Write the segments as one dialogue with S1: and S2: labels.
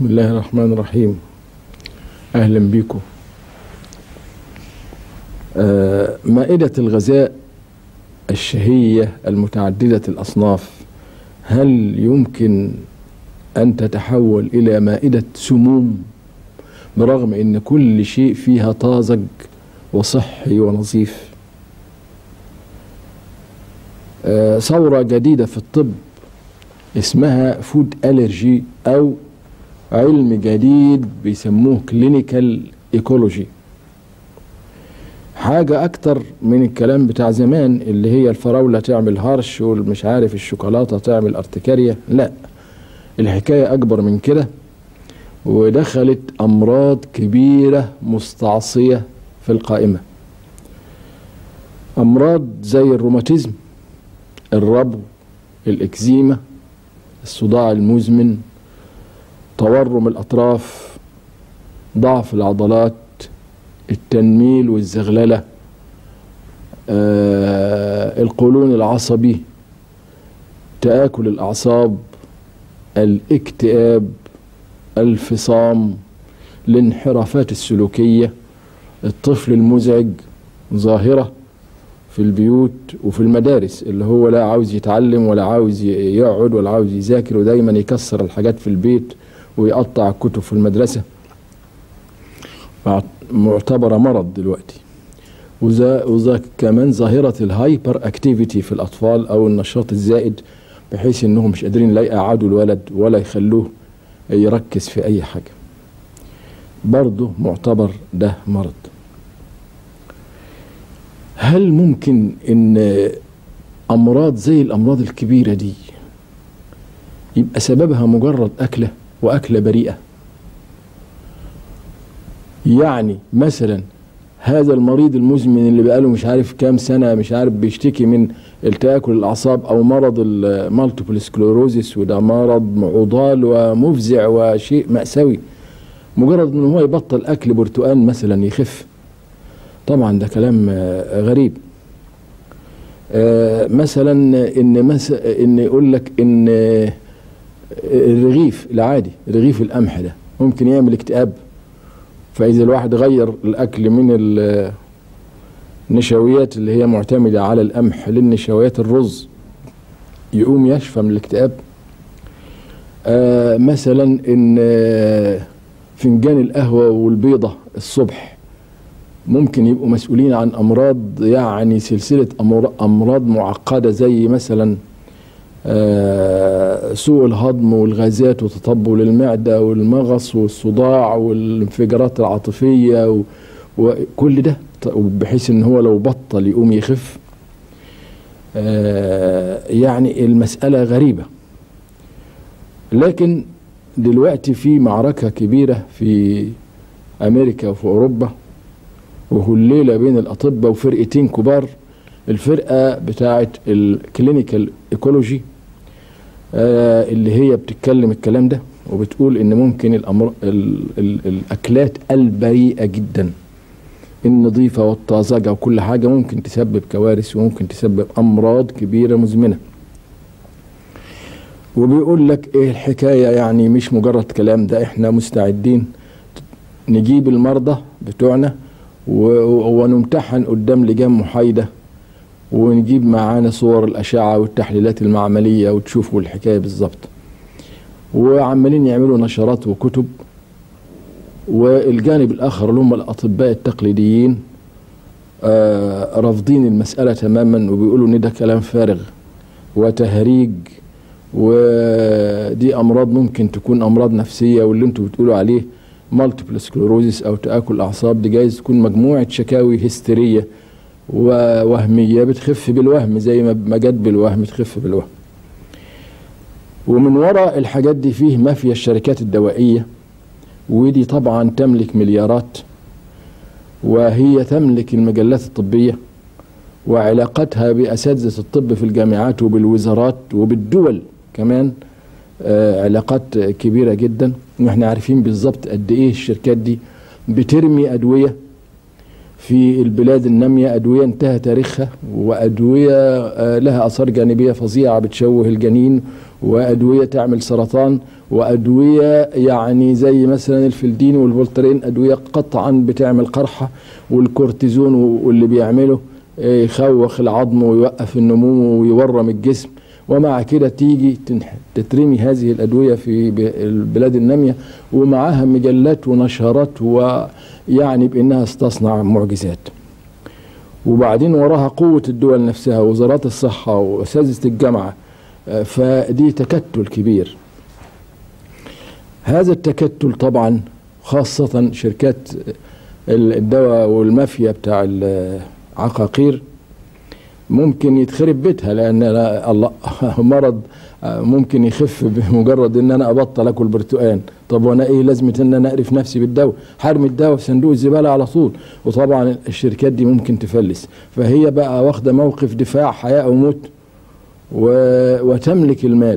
S1: بسم الله الرحمن الرحيم أهلا بكم آه مائدة الغذاء الشهية المتعددة الأصناف هل يمكن أن تتحول إلى مائدة سموم برغم أن كل شيء فيها طازج وصحي ونظيف آه ثورة جديدة في الطب اسمها فود ألرجي أو علم جديد بيسموه كلينيكال ايكولوجي حاجة أكتر من الكلام بتاع زمان اللي هي الفراولة تعمل هرش والمش عارف الشوكولاتة تعمل ارتكارية لا الحكاية أكبر من كده ودخلت أمراض كبيرة مستعصية في القائمة أمراض زي الروماتيزم الربو الإكزيما الصداع المزمن تورم الأطراف ضعف العضلات التنميل والزغللة آه القولون العصبي تآكل الأعصاب الاكتئاب الفصام الانحرافات السلوكية الطفل المزعج ظاهرة في البيوت وفي المدارس اللي هو لا عاوز يتعلم ولا عاوز يقعد ولا عاوز يذاكر ودايما يكسر الحاجات في البيت ويقطع الكتب في المدرسة معتبرة مرض دلوقتي وذا وذا كمان ظاهرة الهايبر اكتيفيتي في الأطفال أو النشاط الزائد بحيث إنهم مش قادرين لا يقعدوا الولد ولا يخلوه يركز في أي حاجة برضه معتبر ده مرض هل ممكن إن أمراض زي الأمراض الكبيرة دي يبقى سببها مجرد أكلة وأكلة بريئة يعني مثلا هذا المريض المزمن اللي بقاله مش عارف كام سنة مش عارف بيشتكي من التآكل الأعصاب أو مرض المالتيبل سكلوروزيس وده مرض عضال ومفزع وشيء مأساوي مجرد ان هو يبطل أكل برتقال مثلا يخف طبعا ده كلام غريب مثلا ان مثلا ان يقول لك ان الرغيف العادي رغيف القمح ده ممكن يعمل اكتئاب فإذا الواحد غير الأكل من النشويات اللي هي معتمدة على القمح للنشويات الرز يقوم يشفى من الاكتئاب آه مثلا إن فنجان القهوة والبيضة الصبح ممكن يبقوا مسؤولين عن أمراض يعني سلسلة أمراض معقدة زي مثلا آه سوء الهضم والغازات وتطبل المعدة والمغص والصداع والانفجارات العاطفية وكل ده بحيث ان هو لو بطل يقوم يخف آه يعني المسألة غريبة لكن دلوقتي في معركة كبيرة في أمريكا وفي أوروبا وهليلة بين الأطباء وفرقتين كبار الفرقة بتاعة الكلينيكال ايكولوجي آه اللي هي بتتكلم الكلام ده وبتقول ان ممكن الأمر ال ال الاكلات البريئة جدا النظيفة والطازجة وكل حاجة ممكن تسبب كوارث وممكن تسبب امراض كبيرة مزمنة وبيقول لك ايه الحكاية يعني مش مجرد كلام ده احنا مستعدين نجيب المرضى بتوعنا ونمتحن قدام لجان محايده ونجيب معانا صور الأشعة والتحليلات المعملية وتشوفوا الحكاية بالظبط وعمالين يعملوا نشرات وكتب والجانب الآخر اللي هم الأطباء التقليديين آه رافضين المسألة تماما وبيقولوا إن ده كلام فارغ وتهريج ودي أمراض ممكن تكون أمراض نفسية واللي انتوا بتقولوا عليه مالتيبل سكلوروزيس أو تآكل أعصاب دي جايز تكون مجموعة شكاوي هستيرية ووهمية بتخف بالوهم زي ما جت بالوهم تخف بالوهم ومن وراء الحاجات دي فيه مافيا الشركات الدوائية ودي طبعا تملك مليارات وهي تملك المجلات الطبية وعلاقتها بأساتذة الطب في الجامعات وبالوزارات وبالدول كمان آه علاقات كبيرة جدا واحنا عارفين بالظبط قد ايه الشركات دي بترمي أدوية في البلاد النامية أدوية انتهى تاريخها وأدوية آه، لها آثار جانبية فظيعة بتشوه الجنين وأدوية تعمل سرطان وأدوية يعني زي مثلا الفلدين والفولترين أدوية قطعا بتعمل قرحة والكورتيزون واللي بيعمله آه، يخوخ العظم ويوقف النمو ويورم الجسم ومع كده تيجي تنح- تترمي هذه الأدوية في ب- البلاد النامية ومعاها مجلات ونشرات ويعني بأنها استصنع معجزات وبعدين وراها قوة الدول نفسها وزارات الصحة وأساتذة الجامعة آه، فدي تكتل كبير هذا التكتل طبعا خاصة شركات الدواء والمافيا بتاع العقاقير ممكن يتخرب بيتها لان أنا- الله مرض ممكن يخف بمجرد ان انا ابطل اكل برتقان طب وانا ايه لازمه ان انا اقرف نفسي بالدواء حرمي الدواء في صندوق الزباله على طول وطبعا الشركات دي ممكن تفلس فهي بقى واخده موقف دفاع حياه او موت و- وتملك المال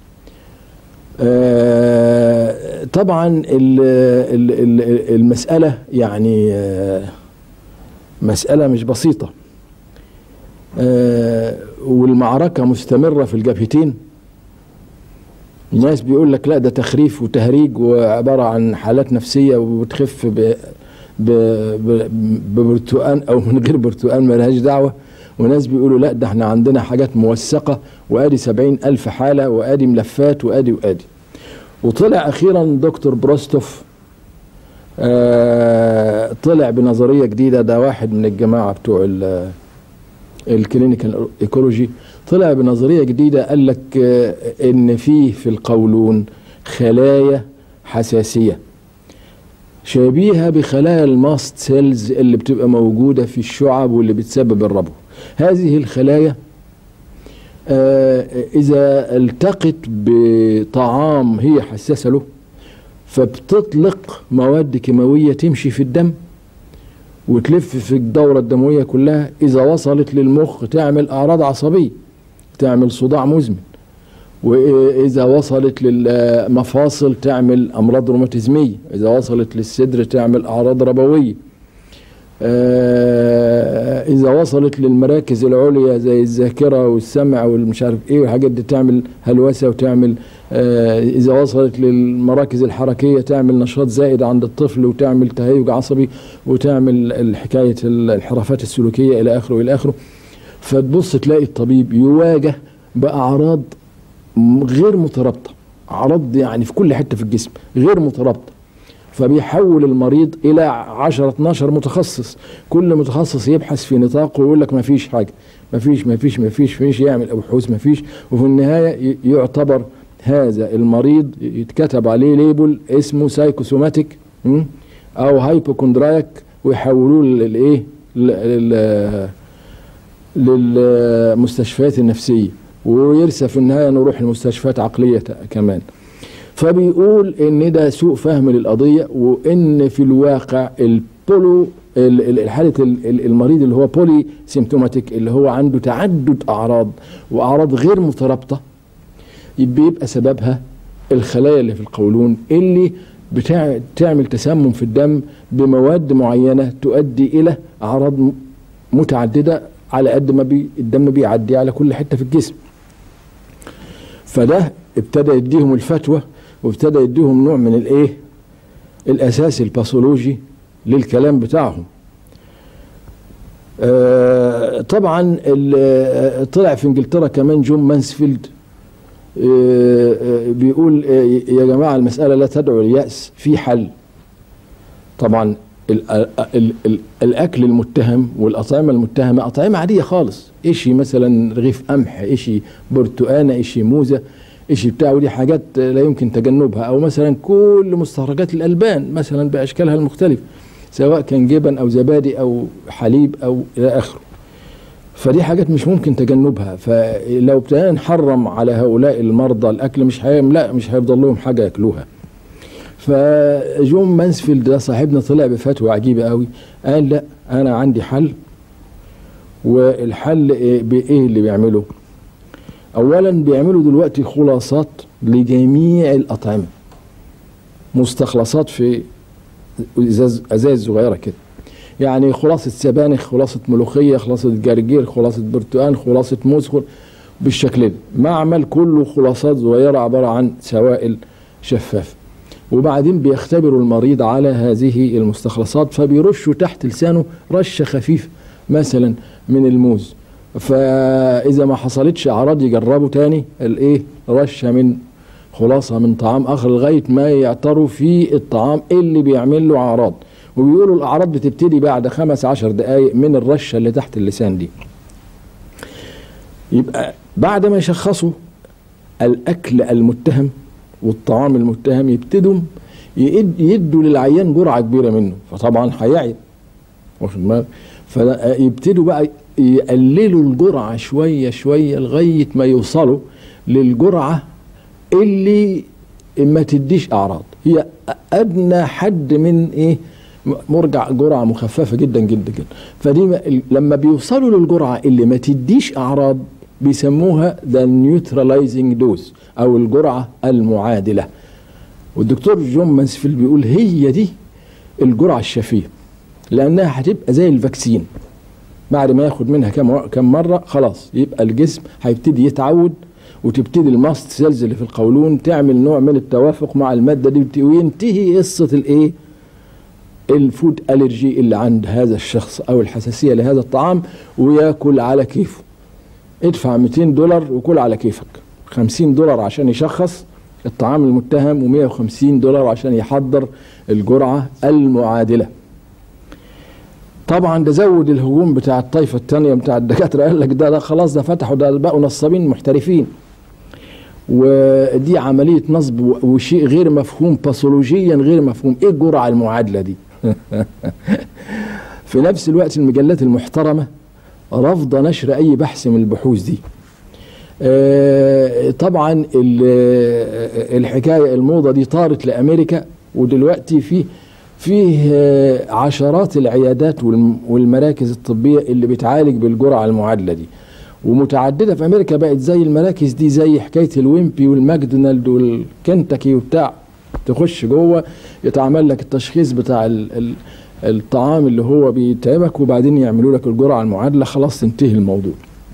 S1: آه، طبعا ال- ال- ال- المساله يعني آه، مساله مش بسيطه آه، والمعركة مستمرة في الجبهتين الناس بيقول لك لا ده تخريف وتهريج وعبارة عن حالات نفسية وبتخف ب ب ب ببرتقان أو من غير برتقان ملهاش دعوة وناس بيقولوا لا ده احنا عندنا حاجات موثقة وادي سبعين ألف حالة وادي ملفات وادي وادي وطلع أخيرا دكتور بروستوف آه طلع بنظرية جديدة ده واحد من الجماعة بتوع ال- الكلينيكال ايكولوجي طلع بنظريه جديده قال لك آه، ان في في القولون خلايا حساسيه شبيهه بخلايا الماست سيلز اللي بتبقى موجوده في الشعب واللي بتسبب الربو هذه الخلايا آه، اذا التقت بطعام هي حساسه له فبتطلق مواد كيماويه تمشي في الدم وتلف في الدورة الدموية كلها إذا وصلت للمخ تعمل أعراض عصبية تعمل صداع مزمن وإذا وصلت للمفاصل تعمل أمراض روماتيزمية إذا وصلت للصدر تعمل أعراض ربوية آه، إذا وصلت للمراكز العليا زي الذاكرة والسمع والمش عارف إيه والحاجات دي تعمل هلوسة وتعمل آه، إذا وصلت للمراكز الحركية تعمل نشاط زائد عند الطفل وتعمل تهيج عصبي وتعمل الحكاية الانحرافات السلوكية إلى آخره إلى آخره فتبص تلاقي الطبيب يواجه بأعراض م- غير مترابطة أعراض يعني في كل حتة في الجسم غير مترابطة فبيحول المريض الى 10 12 متخصص كل متخصص يبحث في نطاقه ويقول لك ما فيش حاجه ما فيش ما فيش ما فيش فيش يعمل ابحاث ما فيش وفي النهايه ي- يعتبر هذا المريض يتكتب عليه ليبل اسمه سايكوسوماتيك م? او هايبوكوندرايك ويحولوه للايه لل- لل- للمستشفيات النفسيه ويرسى في النهايه نروح لمستشفيات عقليه كمان فبيقول ان ده سوء فهم للقضيه وان في الواقع البولو ال- ال- حاله ال- ال- المريض اللي هو بولي سيمتوماتيك اللي هو عنده تعدد اعراض واعراض غير مترابطه بيبقى سببها الخلايا اللي في القولون اللي بتاع تعمل تسمم في الدم بمواد معينه تؤدي الى اعراض م- متعدده على قد ما بي الدم بيعدي على كل حته في الجسم فده ابتدى يديهم الفتوى وابتدى يديهم نوع من الايه الاساس الباثولوجي للكلام بتاعهم آه طبعا ال- آه، طلع في انجلترا كمان جون مانسفيلد آه، آه، بيقول آه، يا جماعه المساله لا تدعو للياس في حل طبعا ال ال ال الاكل المتهم والاطعمه المتهمه اطعمه عاديه خالص اشي مثلا رغيف قمح اشي برتقانه اشي موزه اشي بتاع ودي حاجات لا يمكن تجنبها او مثلا كل مستخرجات الالبان مثلا باشكالها المختلفه سواء كان جبن او زبادي او حليب او الى اخره فدي حاجات مش ممكن تجنبها فلو ابتدينا نحرم على هؤلاء المرضى الاكل مش هي لا مش هيفضل لهم حاجه ياكلوها فجون مانسفيلد ده صاحبنا طلع بفتوى عجيبه قوي قال لا انا عندي حل والحل إيه بايه اللي بيعمله اولا بيعملوا دلوقتي خلاصات لجميع الاطعمه مستخلصات في ازاز ازاز صغيره كده يعني خلاصة سبانخ خلاصة ملوخية خلاصة جرجير خلاصة برتقال خلاصة موز خل... بالشكل ده معمل كله خلاصات صغيرة عبارة عن سوائل شفافة وبعدين بيختبروا المريض على هذه المستخلصات فبيرشوا تحت لسانه رشة خفيفة مثلا من الموز فإذا ما حصلتش أعراض يجربوا تاني الإيه رشة من خلاصة من طعام آخر لغاية ما يعتروا في الطعام اللي بيعمل له أعراض وبيقولوا الأعراض بتبتدي بعد خمس عشر دقايق من الرشة اللي تحت اللسان دي يبقى بعد ما يشخصوا الأكل المتهم والطعام المتهم يبتدوا يدوا للعيان جرعة كبيرة منه فطبعا هيعي واخد بالك فيبتدوا بقى يقللوا الجرعة شوية شوية لغاية ما يوصلوا للجرعة اللي ما تديش أعراض هي أدنى حد من إيه مرجع جرعة مخففة جدا جدا جدا فدي لما بيوصلوا للجرعة اللي ما تديش أعراض بيسموها ذا نيوتراليزنج دوز أو الجرعة المعادلة والدكتور جون مانسفيلد بيقول هي دي الجرعة الشفية لأنها هتبقى زي الفاكسين بعد ما ياخد منها كم كم مرة خلاص يبقى الجسم هيبتدي يتعود وتبتدي الماست سيلز اللي في القولون تعمل نوع من التوافق مع المادة دي وينتهي قصة الايه الفود الرجي اللي عند هذا الشخص او الحساسية لهذا الطعام وياكل على كيفه ادفع 200 دولار وكل على كيفك 50 دولار عشان يشخص الطعام المتهم و150 دولار عشان يحضر الجرعة المعادلة طبعا ده زود الهجوم بتاع الطائفة الثانية بتاع الدكاترة قال لك ده, ده خلاص ده فتحوا ده بقوا نصابين محترفين ودي عملية نصب وشيء غير مفهوم باثولوجيا غير مفهوم ايه الجرعة المعادلة دي في نفس الوقت المجلات المحترمة رافضة نشر أي بحث من البحوث دي آه طبعا الحكاية الموضة دي طارت لأمريكا ودلوقتي في فيه عشرات العيادات والمراكز الطبية اللي بتعالج بالجرعة المعادلة دي ومتعددة في أمريكا بقت زي المراكز دي زي حكاية الويمبي والماكدونالد والكنتاكي وبتاع تخش جوه يتعمل لك التشخيص بتاع ال ال الطعام اللي هو بيتعبك وبعدين يعملوا لك الجرعة المعادلة خلاص تنتهي الموضوع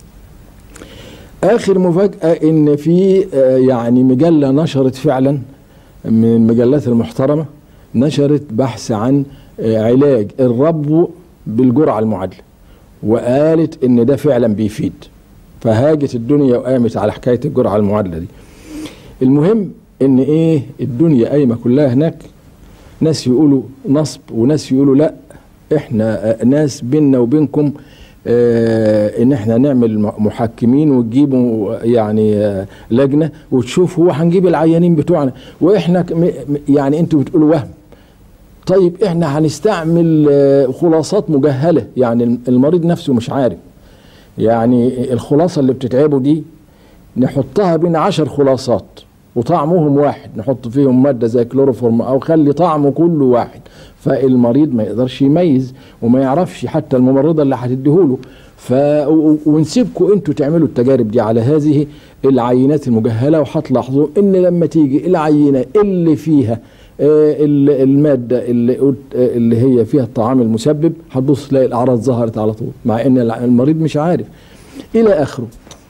S1: آخر مفاجأة إن في يعني مجلة نشرت فعلا من المجلات المحترمة نشرت بحث عن علاج الربو بالجرعة المعادلة وقالت ان ده فعلا بيفيد فهاجت الدنيا وقامت على حكاية الجرعة المعادلة دي المهم ان ايه الدنيا قايمة كلها هناك ناس يقولوا نصب وناس يقولوا لا احنا ناس بيننا وبينكم اه ان احنا نعمل محكمين وتجيبوا يعني اه لجنه وتشوف هو هنجيب العيانين بتوعنا واحنا يعني انتوا بتقولوا وهم طيب احنا هنستعمل خلاصات مجهله يعني المريض نفسه مش عارف يعني الخلاصه اللي بتتعبه دي نحطها بين عشر خلاصات وطعمهم واحد نحط فيهم ماده زي كلوروفورم او خلي طعمه كله واحد فالمريض ما يقدرش يميز وما يعرفش حتى الممرضه اللي هتديهوله ف ونسيبكم انتوا تعملوا التجارب دي على هذه العينات المجهله وهتلاحظوا ان لما تيجي العينه اللي فيها الماده اللي اللي هي فيها الطعام المسبب هتبص تلاقي الاعراض ظهرت على طول مع ان المريض مش عارف الى اخره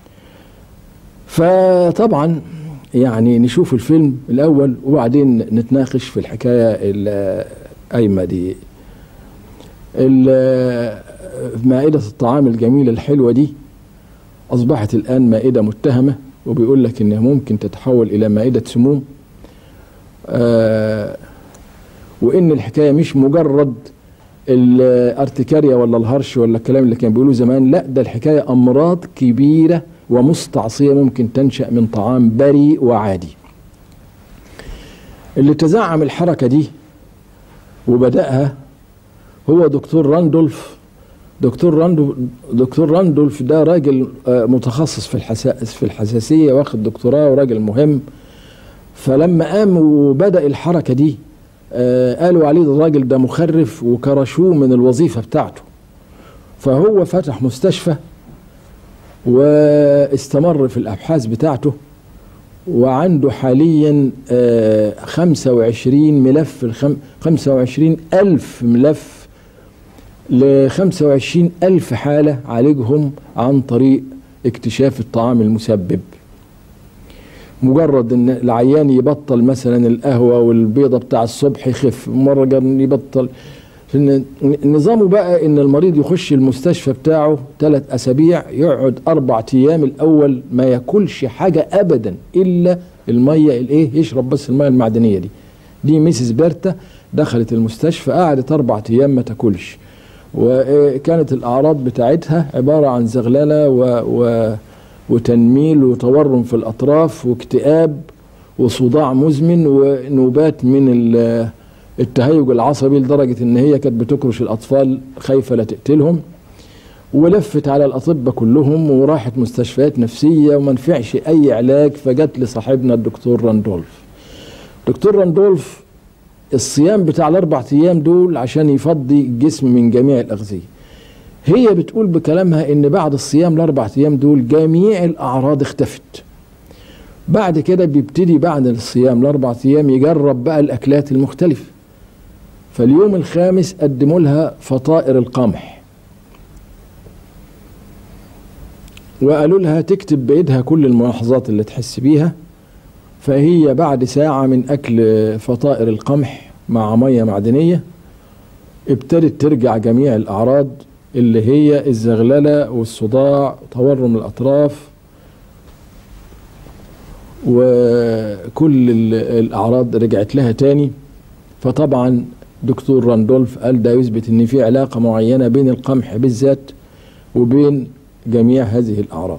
S1: فطبعا يعني نشوف الفيلم الاول وبعدين نتناقش في الحكايه القايمه دي مائده الطعام الجميله الحلوه دي اصبحت الان مائده متهمه وبيقول لك انها ممكن تتحول الى مائده سموم آه وان الحكايه مش مجرد الارتكاريا ولا الهرش ولا الكلام اللي كان بيقولوه زمان لا ده الحكايه امراض كبيره ومستعصيه ممكن تنشا من طعام بريء وعادي اللي تزعم الحركه دي وبداها هو دكتور راندولف دكتور راندولف دكتور راندولف ده راجل متخصص في الحساس في الحساسيه واخد دكتوراه وراجل مهم فلما قام وبدا الحركه دي آه قالوا عليه الراجل ده مخرف وكرشوه من الوظيفه بتاعته فهو فتح مستشفى واستمر في الابحاث بتاعته وعنده حاليا آه 25 ملف 25 ألف ملف ل 25 ألف حالة عالجهم عن طريق اكتشاف الطعام المسبب مجرد ان العيان يبطل مثلا القهوة والبيضة بتاع الصبح يخف مرة يبطل نظامه بقى ان المريض يخش المستشفى بتاعه ثلاث اسابيع يقعد اربع ايام الاول ما ياكلش حاجة ابدا الا المية الايه يشرب بس المية المعدنية دي دي ميسيس بيرتا دخلت المستشفى قعدت اربع ايام ما تاكلش وكانت الاعراض بتاعتها عباره عن زغلله و, و وتنميل وتورم في الاطراف واكتئاب وصداع مزمن ونوبات من التهيج العصبي لدرجه ان هي كانت بتكرش الاطفال خايفه لا تقتلهم ولفت على الاطباء كلهم وراحت مستشفيات نفسيه وما نفعش اي علاج فجت لصاحبنا الدكتور راندولف دكتور راندولف الصيام بتاع الاربع ايام دول عشان يفضي الجسم من جميع الاغذيه هي بتقول بكلامها ان بعد الصيام الاربع ايام دول جميع الاعراض اختفت بعد كده بيبتدي بعد الصيام الاربع ايام يجرب بقى الاكلات المختلفه فاليوم الخامس قدموا لها فطائر القمح وقالوا لها تكتب بايدها كل الملاحظات اللي تحس بيها فهي بعد ساعة من أكل فطائر القمح مع مية معدنية ابتدت ترجع جميع الأعراض اللي هي الزغللة والصداع تورم الأطراف وكل الأعراض رجعت لها تاني فطبعا دكتور راندولف قال ده يثبت ان في علاقة معينة بين القمح بالذات وبين جميع هذه الأعراض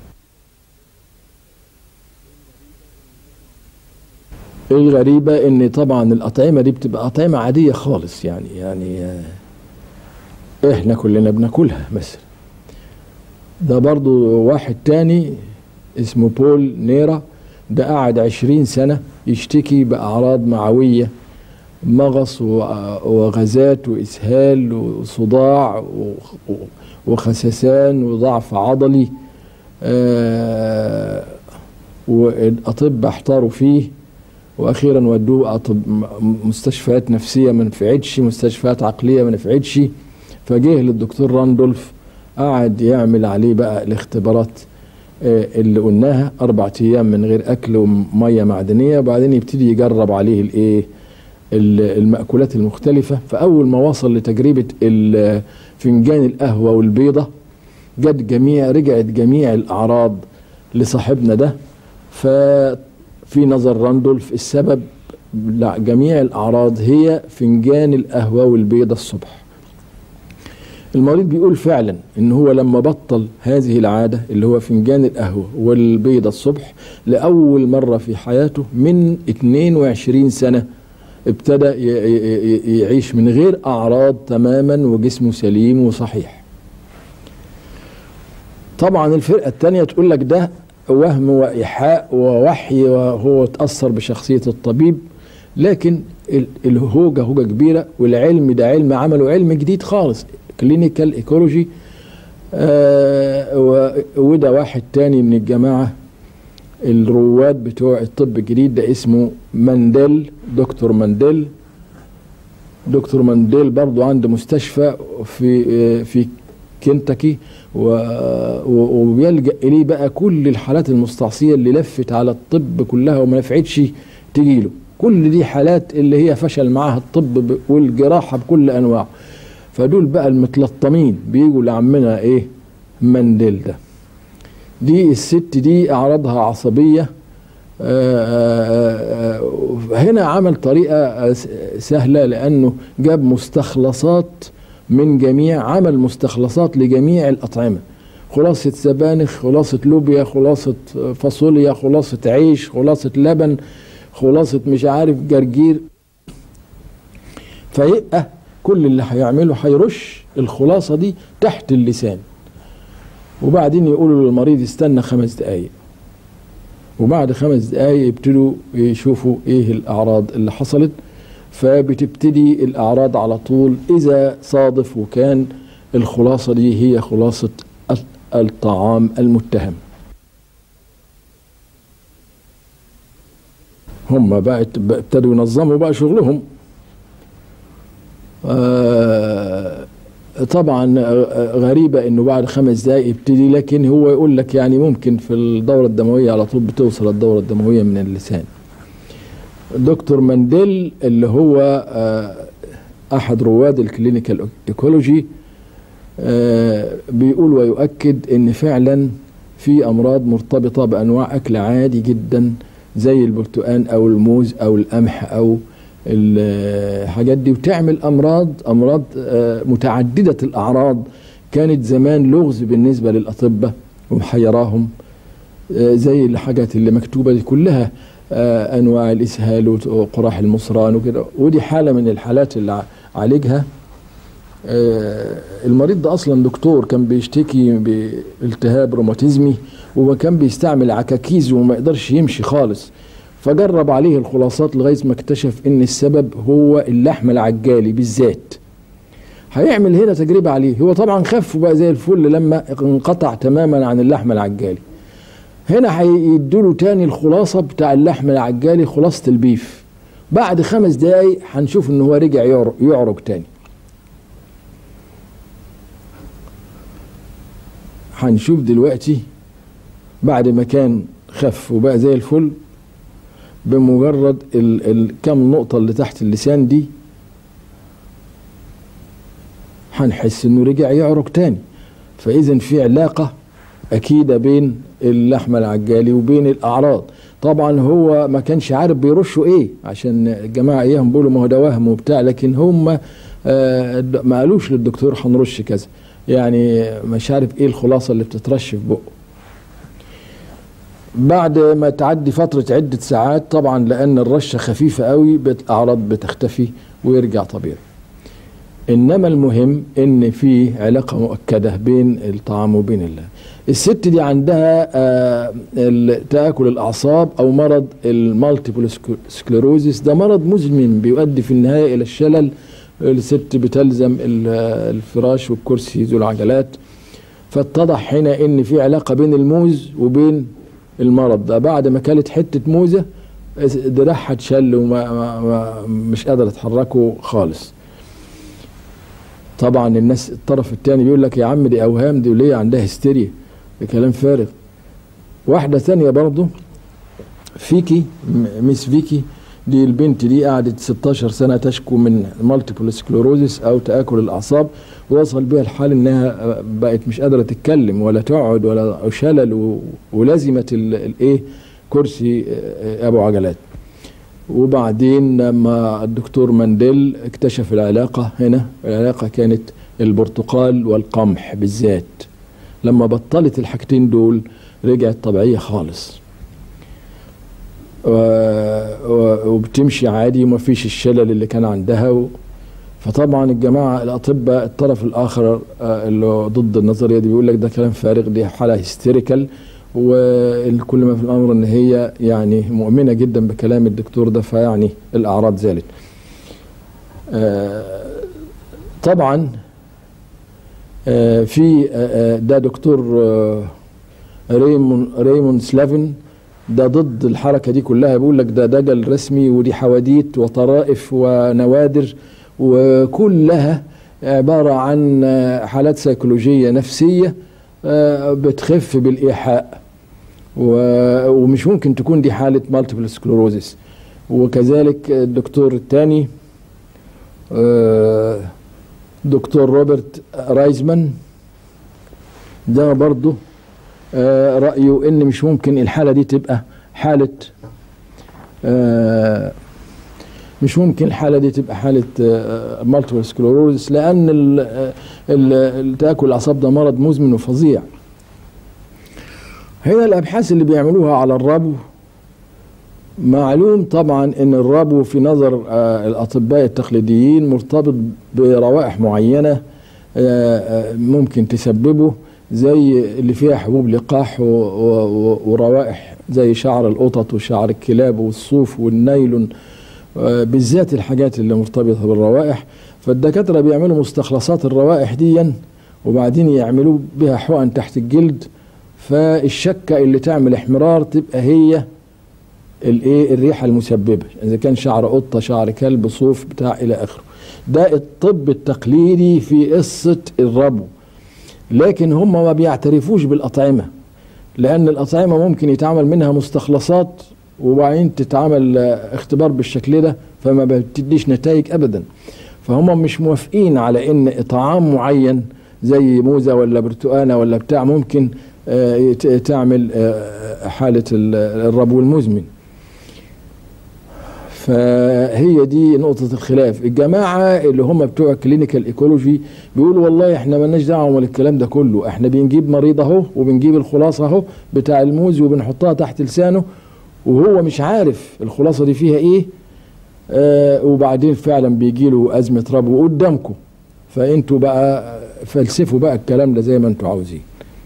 S1: الغريبة ان طبعا الأطعمة دي بتبقى أطعمة عادية خالص يعني يعني احنا كلنا بناكلها مثلا ده برضو واحد تاني اسمه بول نيرا ده قعد عشرين سنة يشتكي بأعراض معوية مغص وغازات وإسهال وصداع وخسسان وضعف عضلي والأطباء احتاروا فيه واخيرا ودوه مستشفيات نفسيه ما نفعتش مستشفيات عقليه ما نفعتش فجه للدكتور راندولف قعد يعمل عليه بقى الاختبارات اللي قلناها اربع ايام من غير اكل وميه معدنيه وبعدين يبتدي يجرب عليه الايه المأكولات المختلفة فأول ما وصل لتجربة فنجان القهوة والبيضة جت جميع رجعت جميع الأعراض لصاحبنا ده ف في نظر راندولف السبب لجميع الأعراض هي فنجان القهوة والبيضة الصبح المريض بيقول فعلا ان هو لما بطل هذه العادة اللي هو فنجان القهوة والبيضة الصبح لأول مرة في حياته من 22 سنة ابتدى يعيش من غير أعراض تماما وجسمه سليم وصحيح طبعا الفرقة الثانية تقول لك ده وهم وإيحاء ووحي وهو تأثر بشخصية الطبيب لكن الهوجة هوجة كبيرة والعلم ده علم عمله علم جديد خالص كلينيكال ايكولوجي آه وده واحد تاني من الجماعة الرواد بتوع الطب الجديد ده اسمه مانديل دكتور مانديل دكتور مانديل برضو عنده مستشفى في في كنتاكي وبيلجا اليه بقى كل الحالات المستعصيه اللي لفت على الطب كلها وما نفعتش تجي له كل دي حالات اللي هي فشل معاها الطب والجراحه بكل انواعه فدول بقى المتلطمين بيجوا لعمنا ايه منديل ده دي الست دي اعراضها عصبيه آآ آآ هنا عمل طريقه سهله لانه جاب مستخلصات من جميع عمل مستخلصات لجميع الأطعمة خلاصة سبانخ خلاصة لوبيا خلاصة فاصوليا خلاصة عيش خلاصة لبن خلاصة مش عارف جرجير فيبقى كل اللي هيعمله هيرش الخلاصة دي تحت اللسان وبعدين يقولوا للمريض استنى خمس دقايق وبعد خمس دقايق يبتدوا يشوفوا ايه الأعراض اللي حصلت فبتبتدي الأعراض على طول إذا صادف وكان الخلاصة دي هي خلاصة الطعام المتهم هم بقى ابتدوا ينظموا بقى شغلهم آه طبعا آه، غريبة انه بعد خمس دقايق يبتدي لكن هو يقول لك يعني ممكن في الدورة الدموية على طول بتوصل الدورة الدموية من اللسان دكتور مانديل اللي هو آه، احد رواد الكلينيكال ايكولوجي آه، بيقول ويؤكد ان فعلا في امراض مرتبطة بانواع اكل عادي جدا زي البرتقال او الموز او القمح او الحاجات دي وتعمل امراض امراض آه، متعدده الاعراض كانت زمان لغز بالنسبه للاطباء ومحيراهم آه، زي الحاجات اللي مكتوبه دي كلها آه، انواع الاسهال وقراح المصران وكده ودي حاله من الحالات اللي ع- عالجها آه، المريض ده اصلا دكتور كان بيشتكي بالتهاب روماتيزمي وكان بيستعمل عكاكيز وما يقدرش يمشي خالص فجرب عليه الخلاصات لغايه ما اكتشف ان السبب هو اللحم العجالي بالذات هيعمل هنا تجربه عليه هو طبعا خف وبقى زي الفل لما انقطع تماما عن اللحم العجالي هنا هيدوله تاني الخلاصه بتاع اللحم العجالي خلاصه البيف بعد خمس دقايق هنشوف ان هو رجع يعر- يعرج تاني هنشوف دلوقتي بعد ما كان خف وبقى زي الفل بمجرد ال ال كم نقطة اللي تحت اللسان دي هنحس انه رجع يعرج تاني فاذا في علاقة اكيدة بين اللحمة العجالي وبين الاعراض طبعا هو ما كانش عارف بيرشوا ايه عشان الجماعة اياهم بيقولوا ما هو ده وهم وبتاع لكن هم آه ما قالوش للدكتور هنرش كذا يعني مش عارف ايه الخلاصة اللي بتترش في بقه بعد ما تعدي فترة عدة ساعات طبعا لأن الرشة خفيفة قوي الأعراض بتختفي ويرجع طبيعي إنما المهم إن في علاقة مؤكدة بين الطعام وبين الله الست دي عندها آه، ال- تآكل الأعصاب أو مرض المالتيبل سكليروزيس ده مرض مزمن بيؤدي في النهاية إلى الشلل الست بتلزم ال- الفراش والكرسي ذو العجلات فاتضح هنا ان في علاقه بين الموز وبين المرض ده بعد ما كلت حته موزه دراعها اتشل وما ما ما مش قادره تحركه خالص طبعا الناس الطرف الثاني بيقول لك يا عم دي اوهام دي وليه عندها هستيريا ده كلام فارغ واحده ثانيه برضه فيكي م- ميس فيكي دي البنت دي قعدت 16 سنه تشكو من مالتيبل سكلوروزيس او تاكل الاعصاب وصل بها الحال انها بقت مش قادره تتكلم ولا تقعد ولا شلل و- ولزمت ال- الايه كرسي آه، ابو عجلات وبعدين لما الدكتور مانديل اكتشف العلاقه هنا العلاقه كانت البرتقال والقمح بالذات لما بطلت الحاجتين دول رجعت طبيعيه خالص و... و... وبتمشي عادي وما فيش الشلل اللي كان عندها و... فطبعا الجماعه الاطباء الطرف الاخر آه، اللي ضد النظريه دي بيقول لك ده كلام فارغ دي حاله هيستيريكال وكل ما في الامر ان هي يعني مؤمنه جدا بكلام الدكتور ده فيعني الاعراض زالت. آه، طبعا آه، في آه، آه، ده دكتور آه، ريمون ريمون سلافن ده ضد الحركه دي كلها بيقول لك ده دجل رسمي ودي حواديت وطرائف ونوادر وكلها عباره عن آه، حالات سيكولوجيه نفسيه آه، بتخف بالايحاء و- ومش ممكن تكون دي حاله مالتيبل سكلوروزيس وكذلك الدكتور الثاني آه، دكتور روبرت رايزمان ده برضه آه، رأيه إن مش ممكن الحالة دي تبقى حالة آه، مش ممكن الحالة دي تبقى حالة مالتيبل سكلوروزس لأن ال- ال- التآكل الأعصاب ده مرض مزمن وفظيع هنا الأبحاث اللي بيعملوها على الربو معلوم طبعا ان الربو في نظر آه، الاطباء التقليديين مرتبط بروائح معينه آه، آه، ممكن تسببه زي اللي فيها حبوب لقاح و- و- و- وروائح زي شعر القطط وشعر الكلاب والصوف والنايلون آه، بالذات الحاجات اللي مرتبطه بالروائح فالدكاتره بيعملوا مستخلصات الروائح دي وبعدين يعملوا بها حقن تحت الجلد فالشكه اللي تعمل احمرار تبقى هي الايه الريحه المسببه اذا كان شعر قطه شعر كلب صوف بتاع الى اخره ده الطب التقليدي في قصة الربو لكن هم ما بيعترفوش بالأطعمة لأن الأطعمة ممكن يتعمل منها مستخلصات وبعدين تتعمل اختبار بالشكل ده فما بتديش نتائج أبدا فهم مش موافقين على ان طعام معين زي موزة ولا برتقانة ولا بتاع ممكن تعمل حالة الربو المزمن فهي دي نقطة الخلاف الجماعة اللي هم بتوع كلينيكال ايكولوجي بيقولوا والله احنا مالناش دعوة من الكلام ده كله احنا بنجيب مريض اهو وبنجيب الخلاصة اهو بتاع الموز وبنحطها تحت لسانه وهو مش عارف الخلاصة دي فيها ايه آه وبعدين فعلا بيجي له أزمة ربو قدامكم فانتوا بقى فلسفوا بقى الكلام ده زي ما انتوا عاوزين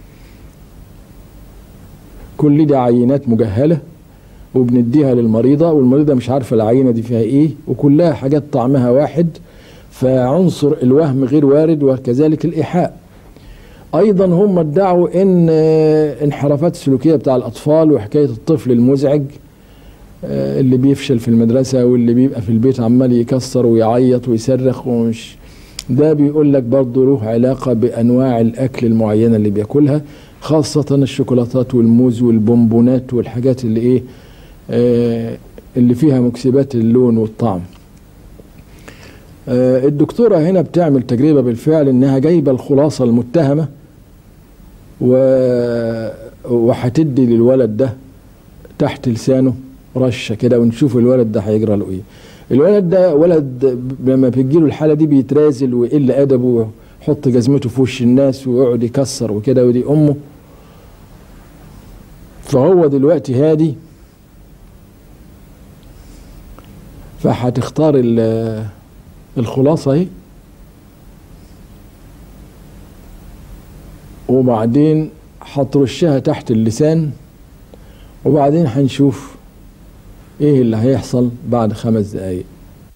S1: كل دي عينات مجهلة وبنديها للمريضة والمريضة مش عارفة العينة دي فيها ايه وكلها حاجات طعمها واحد فعنصر الوهم غير وارد وكذلك الإيحاء أيضا هم ادعوا إن انحرافات السلوكية بتاع الأطفال وحكاية الطفل المزعج اللي بيفشل في المدرسة واللي بيبقى في البيت عمال يكسر ويعيط ويصرخ ومش ده بيقول لك برضه له علاقة بأنواع الأكل المعينة اللي بياكلها خاصة الشوكولاتات والموز والبونبونات والحاجات اللي إيه آه اللي فيها مكسبات اللون والطعم آه الدكتورة هنا بتعمل تجربة بالفعل إنها جايبة الخلاصة المتهمة و وهتدي للولد ده تحت لسانه رشه كده ونشوف الولد ده هيجرى له ايه الولد ده ولد لما بتجيله الحاله دي بيترازل ويقل ادبه ويحط جزمته في وش الناس ويقعد يكسر وكده ودي امه فهو دلوقتي هادي فهتختار الخلاصه اهي وبعدين هترشها تحت اللسان وبعدين هنشوف ايه اللي هيحصل بعد خمس دقايق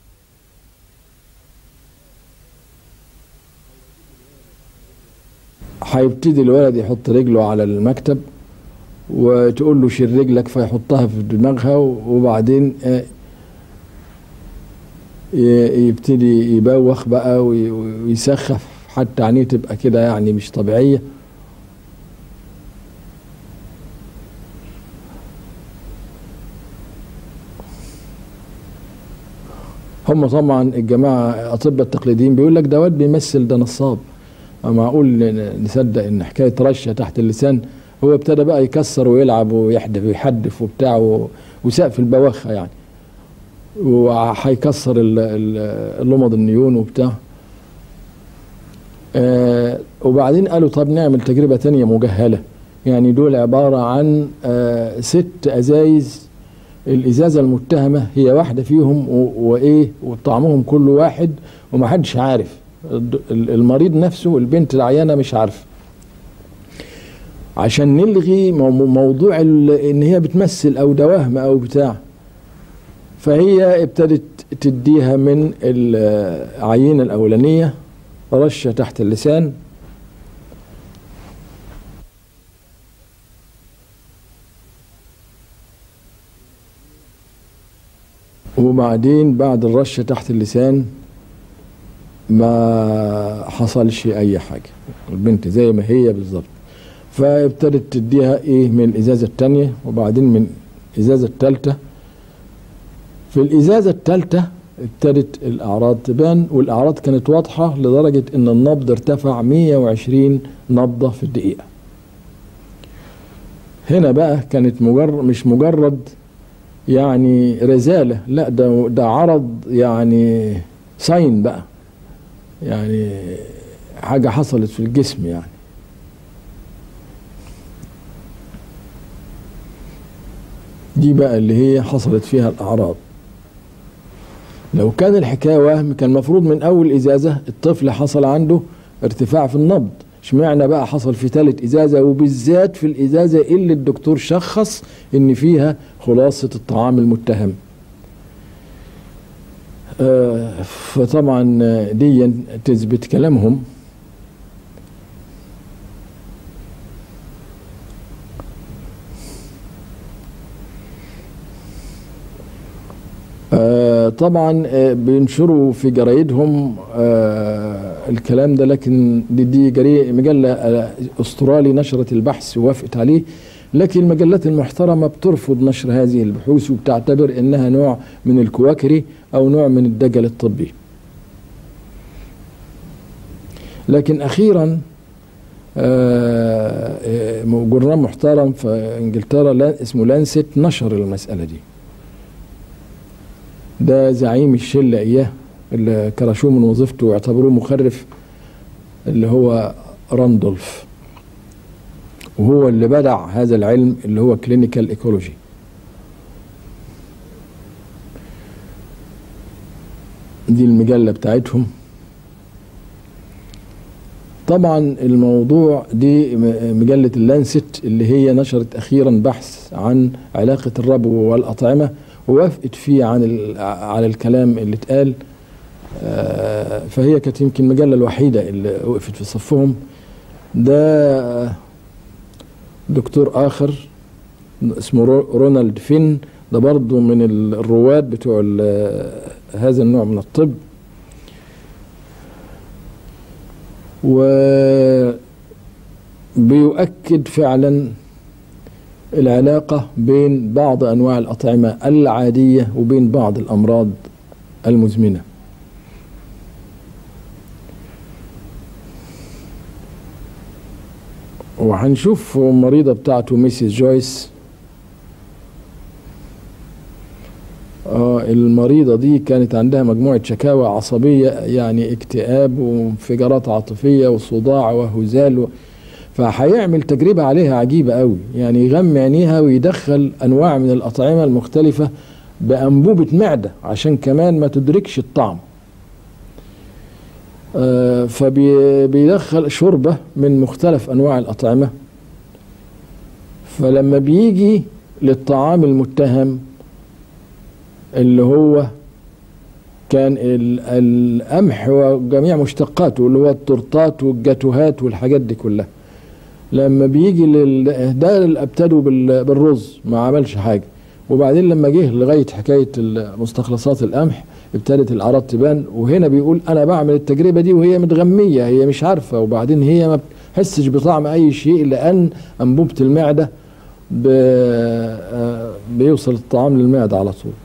S1: هيبتدي الولد يحط رجله على المكتب وتقول له شيل رجلك فيحطها في دماغها وبعدين يبتدي يبوخ بقى ويسخف حتى عينيه تبقى كده يعني مش طبيعيه هم طبعا الجماعه الاطباء التقليديين بيقول لك ده واد بيمثل ده نصاب معقول نصدق ان حكايه رشه تحت اللسان هو ابتدى بقى يكسر ويلعب ويحدف ويحدف وبتاع وسقف البواخه يعني وهيكسر اللمض النيون وبتاع آه وبعدين قالوا طب نعمل تجربه تانية مجهله يعني دول عباره عن آه ست ازايز الازازه المتهمه هي واحده فيهم وايه وطعمهم كل واحد ومحدش عارف المريض نفسه البنت العيانه مش عارفه عشان نلغي موضوع ان هي بتمثل او ده وهم او بتاع فهي ابتدت تديها من العينه الاولانيه رشه تحت اللسان وبعدين بعد الرشه تحت اللسان ما حصلش اي حاجه البنت زي ما هي بالظبط فابتدت تديها ايه من الازازه الثانيه وبعدين من الازازه الثالثه في الازازه الثالثه ابتدت الاعراض تبان والاعراض كانت واضحه لدرجه ان النبض ارتفع 120 نبضه في الدقيقه هنا بقى كانت مجرد مش مجرد يعني رزاله لا ده ده عرض يعني ساين بقى يعني حاجه حصلت في الجسم يعني دي بقى اللي هي حصلت فيها الأعراض لو كان الحكاية وهم كان المفروض من أول إزازة الطفل حصل عنده ارتفاع في النبض اشمعنى بقى حصل في ثالث إزازة وبالذات في الإزازة اللي الدكتور شخص إن فيها خلاصة الطعام المتهم آه فطبعا دي تثبت كلامهم آه آه، طبعا آه، بينشروا في جرايدهم آه، الكلام ده لكن دي, دي جري مجلة آه، استرالي نشرت البحث ووافقت عليه لكن المجلات المحترمة بترفض نشر هذه البحوث وبتعتبر انها نوع من الكواكري او نوع من الدجل الطبي لكن اخيرا آه، آه، جورنال محترم في انجلترا لا- اسمه لانست نشر المسألة دي ده زعيم الشلة إياه اللي كرشوه من وظيفته واعتبروه مخرف اللي هو راندولف وهو اللي بدع هذا العلم اللي هو كلينيكال ايكولوجي دي المجلة بتاعتهم طبعا الموضوع دي م- مجلة اللانست اللي هي نشرت أخيرا بحث عن علاقة الربو والأطعمة ووافقت فيه عن ال- على الكلام اللي اتقال آه، فهي كانت يمكن المجلة الوحيدة اللي وقفت في صفهم ده دكتور آخر اسمه رو- رونالد فين ده برضه من ال- الرواد بتوع ال- هذا النوع من الطب وبيؤكد فعلا العلاقة بين بعض أنواع الأطعمة العادية وبين بعض الأمراض المزمنة وهنشوف المريضة بتاعته ميسيس جويس آه المريضة دي كانت عندها مجموعة شكاوى عصبية يعني اكتئاب وانفجارات عاطفية وصداع وهزال و... فهيعمل تجربة عليها عجيبة قوي يعني يغمي عينيها ويدخل أنواع من الأطعمة المختلفة بأنبوبة معدة عشان كمان ما تدركش الطعم آه فبيدخل شوربة من مختلف أنواع الأطعمة فلما بيجي للطعام المتهم اللي هو كان ال- القمح وجميع مشتقاته اللي هو التورتات والجاتوهات والحاجات دي كلها لما بيجي لل... ده اللي ابتدوا بال... بالرز ما عملش حاجه وبعدين لما جه لغايه حكايه مستخلصات القمح ابتدت الاعراض تبان وهنا بيقول انا بعمل التجربه دي وهي متغميه هي مش عارفه وبعدين هي ما بتحسش بطعم اي شيء لان انبوبه المعده ب... آه، بيوصل الطعام للمعده على طول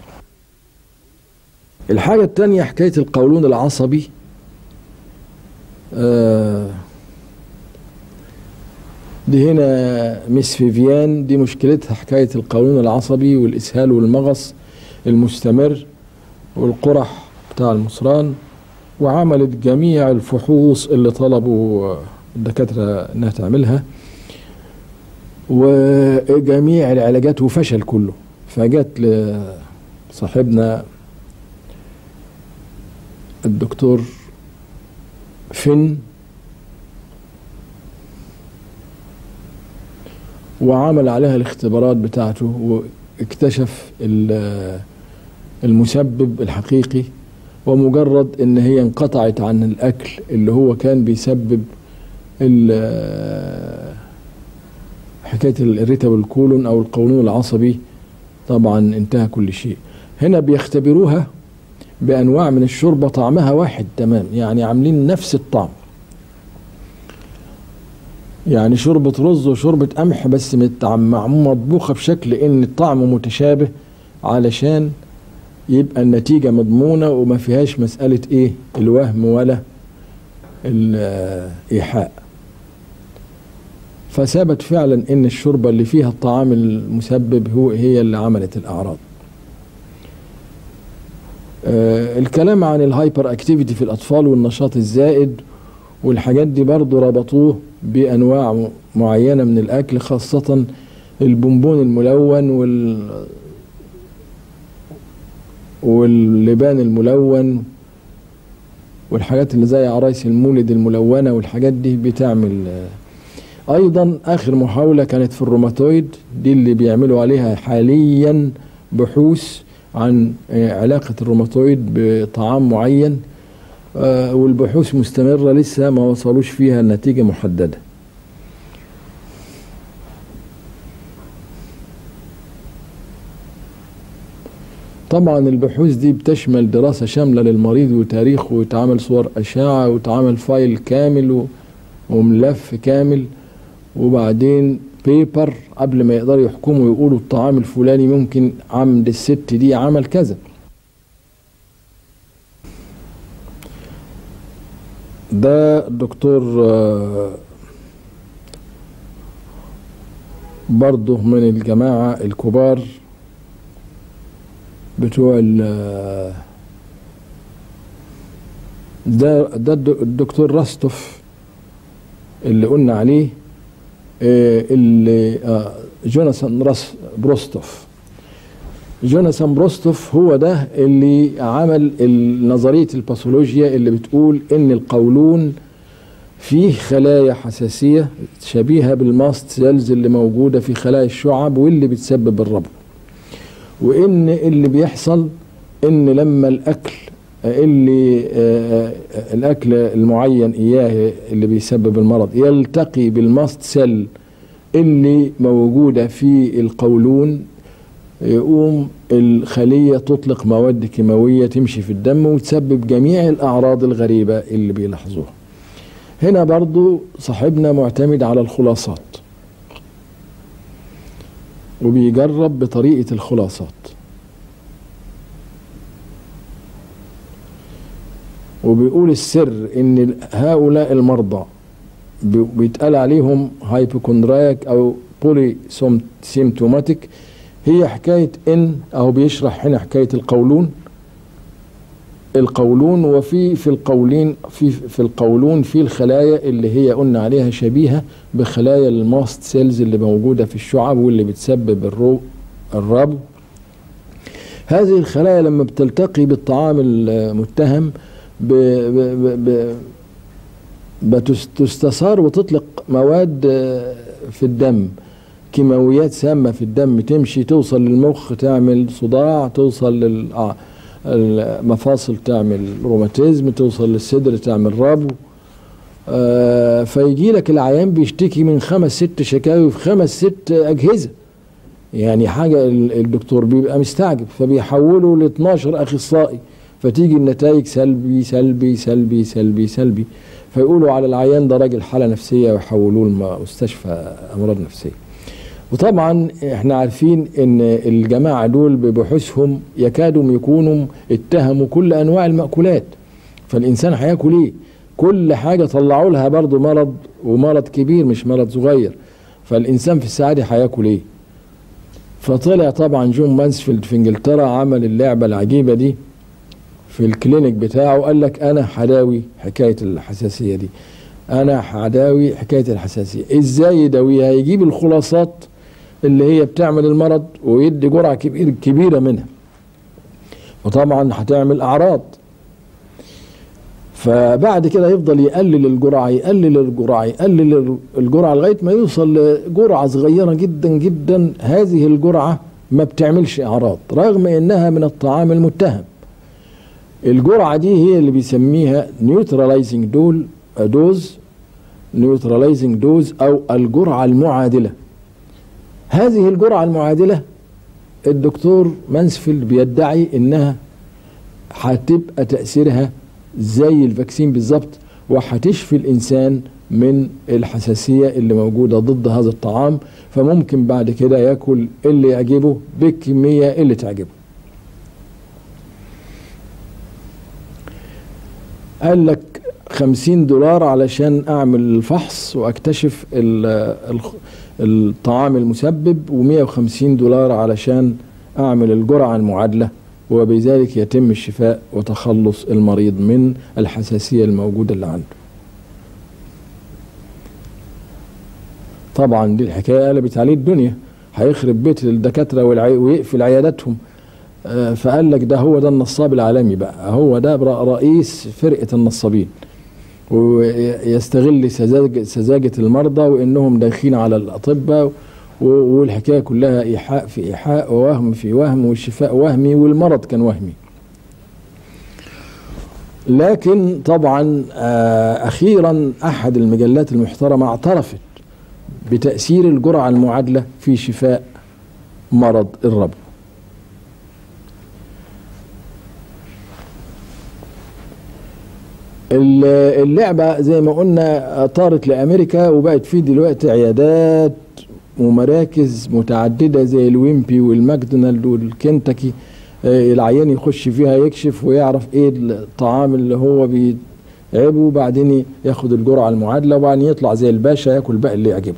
S1: الحاجة التانية حكاية القولون العصبي آه، دي هنا ميس فيفيان دي مشكلتها حكاية القولون العصبي والإسهال والمغص المستمر والقرح بتاع المصران وعملت جميع الفحوص اللي طلبوا الدكاترة انها تعملها وجميع العلاجات وفشل كله فجت لصاحبنا الدكتور فين وعمل عليها الاختبارات بتاعته واكتشف ال- المسبب الحقيقي ومجرد ان هي انقطعت عن الاكل اللي هو كان بيسبب ال- حكايه الاريتابل كولون او القولون العصبي طبعا انتهى كل شيء هنا بيختبروها بانواع من الشوربه طعمها واحد تمام يعني عاملين نفس الطعم يعني شوربة رز وشوربة قمح بس مت- عم- مطبوخة بشكل ان الطعم متشابه علشان يبقى النتيجة مضمونة وما فيهاش مسألة ايه الوهم ولا الإيحاء فثبت فعلا ان الشوربة اللي فيها الطعام المسبب هو هي اللي عملت الأعراض آه، الكلام عن الهايبر اكتيفيتي في الأطفال والنشاط الزائد والحاجات دي برضو ربطوه بأنواع م- معينة من الأكل خاصة البونبون الملون وال واللبان الملون والحاجات اللي زي عرايس المولد الملونة والحاجات دي بتعمل آه، أيضا آخر محاولة كانت في الروماتويد دي اللي بيعملوا عليها حاليا بحوث عن آه، علاقة الروماتويد بطعام معين آه، والبحوث مستمرة لسه ما وصلوش فيها نتيجة محددة طبعا البحوث دي بتشمل دراسة شاملة للمريض وتاريخه ويتعمل صور أشعة ويتعمل فايل كامل و- وملف كامل وبعدين بيبر قبل ما يقدروا يحكموا يقولوا الطعام الفلاني ممكن عند الست دي عمل كذا ده الدكتور آه، برضه من الجماعة الكبار بتوع ال- ده ده الد- الدكتور راستوف اللي قلنا عليه آه، اللي آه، جوناثان راس بروستوف جوناثان بروستوف هو ده اللي عمل ال- نظرية الباثولوجيا اللي بتقول ان القولون فيه خلايا حساسية شبيهة بالماست سيلز اللي موجودة في خلايا الشعب واللي بتسبب الربو وان اللي بيحصل ان لما الاكل اللي آه، آه، الاكل المعين اياه اللي بيسبب المرض يلتقي بالماست سيل اللي موجودة في القولون يقوم الخلية تطلق مواد كيماوية تمشي في الدم وتسبب جميع الأعراض الغريبة اللي بيلاحظوها هنا برضو صاحبنا معتمد على الخلاصات وبيجرب بطريقة الخلاصات وبيقول السر ان هؤلاء المرضى بي- بيتقال عليهم هايبوكوندرايك او بولي سيمتوماتيك هي حكاية ان او بيشرح هنا حكاية القولون القولون وفي في القولين في في القولون في الخلايا اللي هي قلنا عليها شبيهة بخلايا الماست سيلز اللي موجودة في الشعب واللي بتسبب الرو الربو هذه الخلايا لما بتلتقي بالطعام المتهم ب ب ب ب بتستثار وتطلق مواد آه، في الدم كيماويات سامة في الدم تمشي توصل للمخ تعمل صداع توصل للمفاصل تعمل روماتيزم توصل للصدر تعمل ربو آه، فيجي لك العيان بيشتكي من خمس ست شكاوي في خمس ست أجهزة يعني حاجة ال- الدكتور بيبقى مستعجب فبيحوله ل 12 أخصائي فتيجي النتائج سلبي سلبي سلبي سلبي سلبي فيقولوا على العيان ده راجل حالة نفسية ويحولوه لمستشفى أمراض نفسية وطبعا احنا عارفين ان الجماعة دول ببحوثهم يكادوا يكونوا اتهموا كل انواع المأكولات فالانسان هياكل ايه كل حاجة طلعوا لها برضه مرض ومرض كبير مش مرض صغير فالانسان في الساعة دي هياكل ايه فطلع طبعا جون مانسفيلد في انجلترا عمل اللعبة العجيبة دي في الكلينيك بتاعه قال لك انا هداوي حكاية الحساسية دي انا هداوي حكاية الحساسية ازاي يداويها يجيب الخلاصات اللي هي بتعمل المرض ويدي جرعة كبير كبيرة منها وطبعا هتعمل اعراض فبعد كده يفضل يقلل الجرعة يقلل الجرعة يقلل الجرعة لغاية ما يوصل لجرعة صغيرة جدا جدا هذه الجرعة ما بتعملش اعراض رغم انها من الطعام المتهم الجرعة دي هي اللي بيسميها نيوتراليزنج دول دوز نيوتراليزنج دوز او الجرعة المعادلة هذه الجرعة المعادلة الدكتور مانسفيلد بيدعي انها هتبقى تأثيرها زي الفاكسين بالظبط وهتشفي الانسان من الحساسية اللي موجودة ضد هذا الطعام فممكن بعد كده ياكل اللي يعجبه بالكمية اللي تعجبه قال لك خمسين دولار علشان أعمل الفحص وأكتشف ال- الخ- الطعام المسبب ومية وخمسين دولار علشان أعمل الجرعة المعادلة وبذلك يتم الشفاء وتخلص المريض من الحساسية الموجودة اللي عنده طبعا دي الحكاية قلبت عليه الدنيا هيخرب بيت الدكاترة والعي- ويقفل عياداتهم آه، فقال لك ده هو ده النصاب العالمي بقى هو ده بر- رئيس فرقة النصابين ويستغل سذاجة, سذاجة المرضى وانهم داخلين على الاطباء و- والحكاية كلها ايحاء في ايحاء ووهم في وهم والشفاء وهمي والمرض كان وهمي لكن طبعا آه، اخيرا احد المجلات المحترمة اعترفت بتأثير الجرعة المعادلة في شفاء مرض الربو ال- اللعبة زي ما قلنا طارت لأمريكا وبقت في دلوقتي عيادات ومراكز متعددة زي الويمبي والماكدونالد والكنتاكي آه، العيان يخش فيها يكشف ويعرف ايه الطعام اللي هو بيتعبه وبعدين ياخد الجرعة المعادلة وبعدين يطلع زي الباشا ياكل بقى اللي يعجبه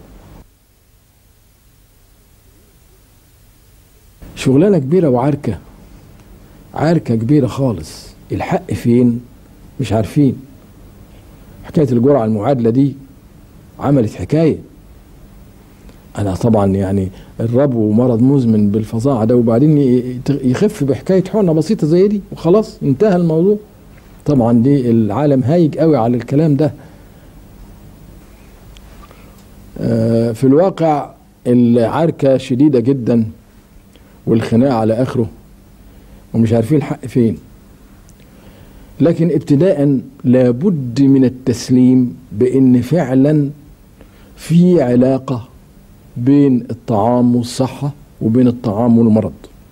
S1: شغلانة كبيرة وعركة عركة كبيرة خالص الحق فين مش عارفين حكاية الجرعة المعادلة دي عملت حكاية أنا طبعا يعني الربو مرض مزمن بالفظاعة ده وبعدين ي- يخف بحكاية حقنة بسيطة زي دي وخلاص انتهى الموضوع طبعا دي العالم هايج قوي على الكلام ده آه، في الواقع العركة شديدة جدا والخناق على آخره ومش عارفين الحق فين لكن ابتداء لابد من التسليم بان فعلا في علاقه بين الطعام والصحه وبين الطعام والمرض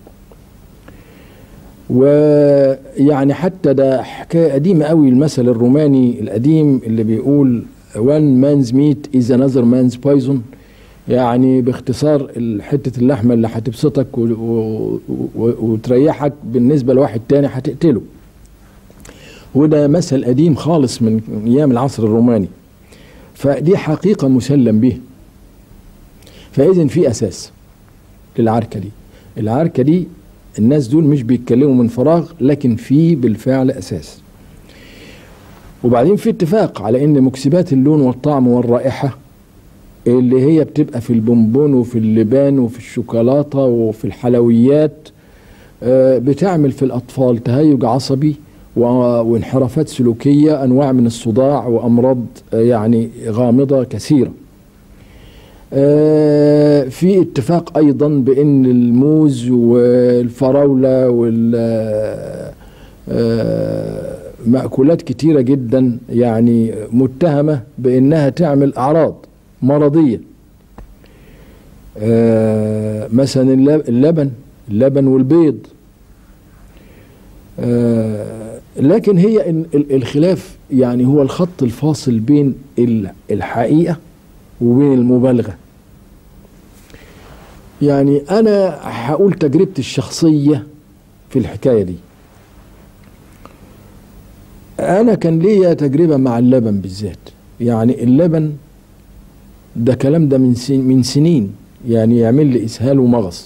S1: ويعني حتى ده حكايه قديمه قوي المثل الروماني القديم اللي بيقول one man's meat is another man's poison يعني باختصار حته اللحمه اللي هتبسطك و- و- و- وتريحك بالنسبه لواحد تاني هتقتله وده مثل قديم خالص من ايام العصر الروماني فدي حقيقه مسلم بها فاذا في اساس للعركه دي العركه دي الناس دول مش بيتكلموا من فراغ لكن في بالفعل اساس وبعدين في اتفاق على ان مكسبات اللون والطعم والرائحه اللي هي بتبقى في البونبون وفي اللبان وفي الشوكولاته وفي الحلويات آه، بتعمل في الاطفال تهيج عصبي و- وانحرافات سلوكيه انواع من الصداع وامراض آه، يعني غامضه كثيره. آه، في اتفاق ايضا بان الموز والفراوله وال آه، مأكولات كتيرة جدا يعني متهمة بأنها تعمل أعراض مرضية آه، مثلا اللب- اللبن اللبن والبيض آه، لكن هي ال- ال- الخلاف يعني هو الخط الفاصل بين ال- الحقيقة وبين المبالغة يعني أنا هقول تجربتي الشخصية في الحكاية دي أنا كان ليا تجربة مع اللبن بالذات يعني اللبن ده كلام ده من سن من سنين يعني يعمل لي إسهال ومغص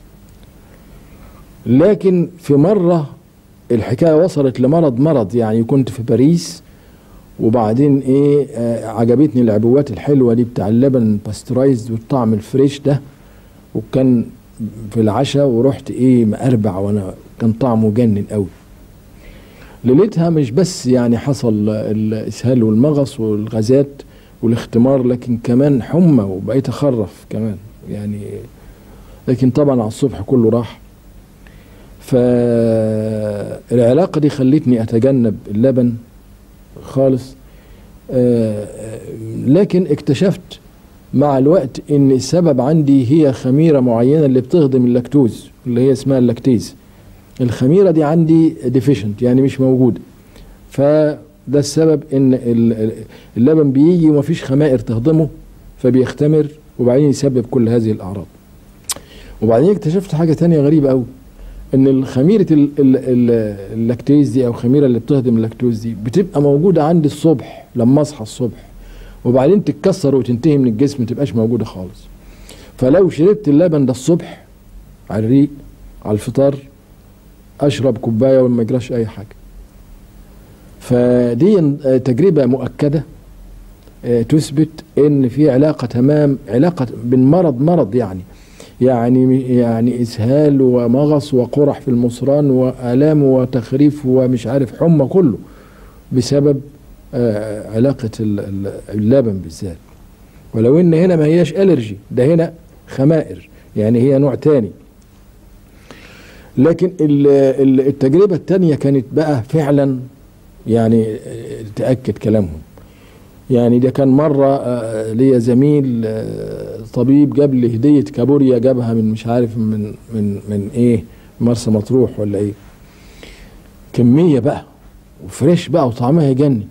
S1: لكن في مرة الحكاية وصلت لمرض مرض يعني كنت في باريس وبعدين ايه آه عجبتني العبوات الحلوة دي بتاع اللبن باسترايزد والطعم الفريش ده وكان في العشاء ورحت ايه مقربع وانا كان طعمه جنن قوي ليلتها مش بس يعني حصل الاسهال والمغص والغازات والاختمار لكن كمان حمى وبقيت اخرف كمان يعني لكن طبعا على الصبح كله راح فالعلاقة دي خلتني أتجنب اللبن خالص آه، لكن اكتشفت مع الوقت ان السبب عندي هي خميرة معينة اللي بتهضم اللاكتوز اللي هي اسمها اللاكتيز الخميرة دي عندي ديفيشنت يعني مش موجودة فده السبب ان ال- اللبن بيجي ومفيش خمائر تهضمه فبيختمر وبعدين يسبب كل هذه الأعراض وبعدين اكتشفت حاجة تانية غريبة قوي ان الخميره ال- ال- ال- اللاكتيز دي او الخميره اللي بتهضم اللاكتوز دي بتبقى موجوده عندي الصبح لما اصحى الصبح وبعدين تتكسر وتنتهي من الجسم ما تبقاش موجوده خالص فلو شربت اللبن ده الصبح على الريق على الفطار اشرب كوبايه وما يجراش اي حاجه فدي آه، تجربه مؤكده آه، تثبت ان في علاقه تمام علاقه بين مرض مرض يعني يعني يعني اسهال ومغص وقرح في المصران والام وتخريف ومش عارف حمى كله بسبب آه، علاقه ال- ال- اللبن بالذات ولو ان هنا ما هياش الرجي ده هنا خمائر يعني هي نوع تاني لكن ال- ال- التجربه التانيه كانت بقى فعلا يعني آه، تاكد كلامهم يعني ده كان مرة آه، ليا زميل آه، طبيب جاب لي هدية كابوريا جابها من مش عارف من من من ايه مرسى مطروح ولا ايه كمية بقى وفريش بقى وطعمها يجنن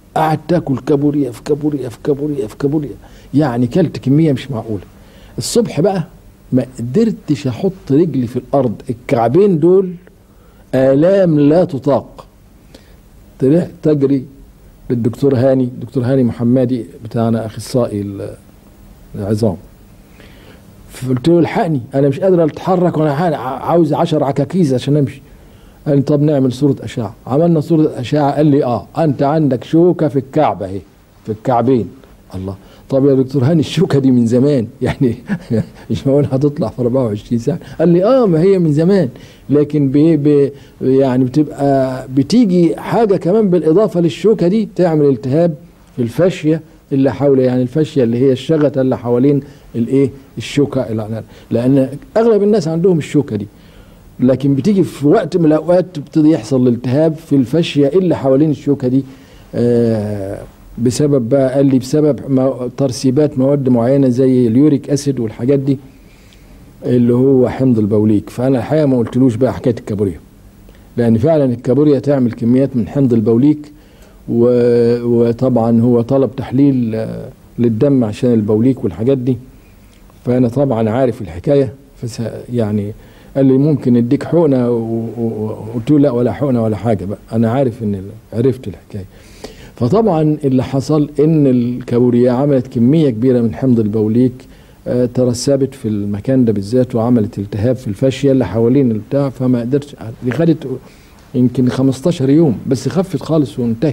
S1: قعدت تاكل كابوريا في كابوريا في كابوريا في كابوريا يعني كلت كميه مش معقوله الصبح بقى ما قدرتش احط رجلي في الارض الكعبين دول الام لا تطاق طلعت تجري للدكتور هاني دكتور هاني محمدي بتاعنا اخصائي ال- العظام فقلت له الحقني انا مش قادر اتحرك وانا ح- عاوز 10 عكاكيز عشان امشي قال لي طب نعمل صورة أشعة عملنا صورة أشعة قال لي اه أنت عندك شوكة في الكعب أهي في الكعبين الله طب يا دكتور هاني الشوكة دي من زمان يعني مش معقول هتطلع في 24 ساعة قال لي اه ما هي من زمان لكن بي بي يعني بتبقى بتيجي حاجة كمان بالإضافة للشوكة دي تعمل التهاب في الفاشية اللي حول يعني الفاشية اللي هي الشغطة اللي حوالين الايه الشوكة اللي- لأن أغلب الناس عندهم الشوكة دي لكن بتيجي في وقت من الاوقات بيبتدي يحصل الالتهاب في الفاشيه اللي حوالين الشوكه دي آه، بسبب بقى قال لي بسبب ما- ترسيبات مواد معينه زي اليوريك اسيد والحاجات دي اللي هو حمض البوليك فانا الحقيقه ما قلتلوش بقى حكايه الكابوريا لان فعلا الكابوريا تعمل كميات من حمض البوليك و- وطبعا هو طلب تحليل آه، للدم عشان البوليك والحاجات دي فانا طبعا عارف الحكايه فس يعني قال لي ممكن نديك حقنه و- و- وقلت له لا ولا حقنه ولا حاجه بقى انا عارف ان ال- عرفت الحكايه فطبعا اللي حصل ان الكابوريا عملت كميه كبيره من حمض البوليك آه، ترسبت في المكان ده بالذات وعملت التهاب في الفاشيه اللي حوالين البتاع فما قدرتش دي خدت يمكن 15 يوم بس خفت خالص وانتهت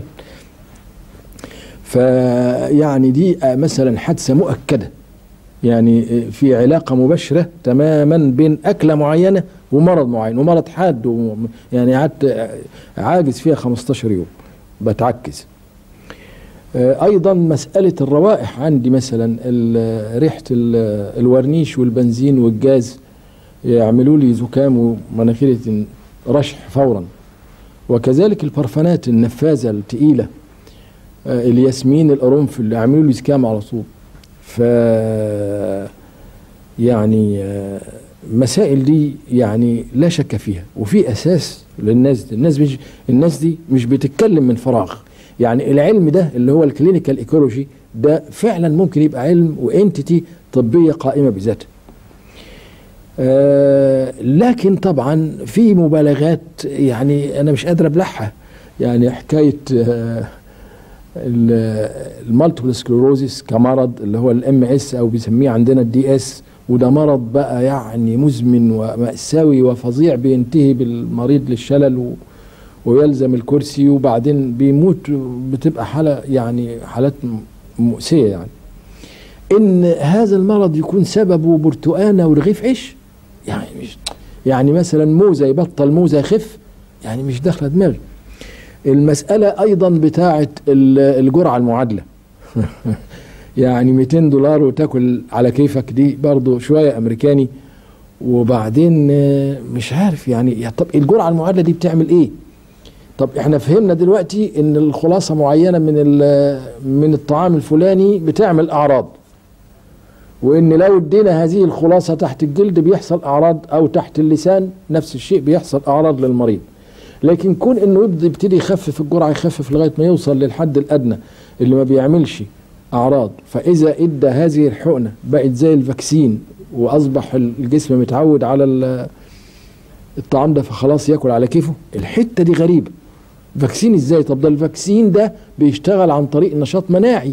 S1: فيعني دي آه، مثلا حادثه مؤكده يعني في علاقة مباشرة تماما بين أكلة معينة ومرض معين ومرض حاد وم- يعني قعدت عاجز فيها 15 يوم بتعكز آه، أيضا مسألة الروائح عندي مثلا ال- ريحة ال- الورنيش والبنزين والجاز يعملوا لي زكام ومناخيري تن- رشح فورا وكذلك البرفانات النفاذة التقيلة آه، الياسمين القرنفل يعملوا لي زكام على طول ف يعني آه، مسائل دي يعني لا شك فيها وفي اساس للناس دي الناس مش الناس دي مش بتتكلم من فراغ يعني العلم ده اللي هو الكلينيكال ايكولوجي ده فعلا ممكن يبقى علم وانتيتي طبيه قائمه بذاتها آه لكن طبعا في مبالغات يعني انا مش قادر ابلعها يعني حكايه آه المالتيبل سكلروزيس كمرض اللي هو الام اس او بيسميه عندنا الدي اس وده مرض بقى يعني مزمن ومأساوي وفظيع بينتهي بالمريض للشلل و ويلزم الكرسي وبعدين بيموت بتبقى حالة يعني حالات مؤسية يعني ان هذا المرض يكون سببه برتقانة ورغيف عيش يعني مش يعني مثلا موزة يبطل موزة يخف يعني مش داخلة دماغي المسألة أيضا بتاعة الجرعة المعادلة يعني 200 دولار وتاكل على كيفك دي برضو شوية أمريكاني وبعدين مش عارف يعني طب الجرعة المعادلة دي بتعمل إيه؟ طب احنا فهمنا دلوقتي ان الخلاصة معينة من من الطعام الفلاني بتعمل أعراض وان لو ادينا هذه الخلاصة تحت الجلد بيحصل أعراض أو تحت اللسان نفس الشيء بيحصل أعراض للمريض لكن كون انه يبدأ يبتدي يخفف الجرعه يخفف لغايه ما يوصل للحد الادنى اللي ما بيعملش اعراض فاذا ادى هذه الحقنه بقت زي الفاكسين واصبح الجسم متعود على الطعام ده فخلاص ياكل على كيفه الحته دي غريبه فاكسين ازاي طب ده الفاكسين ده بيشتغل عن طريق نشاط مناعي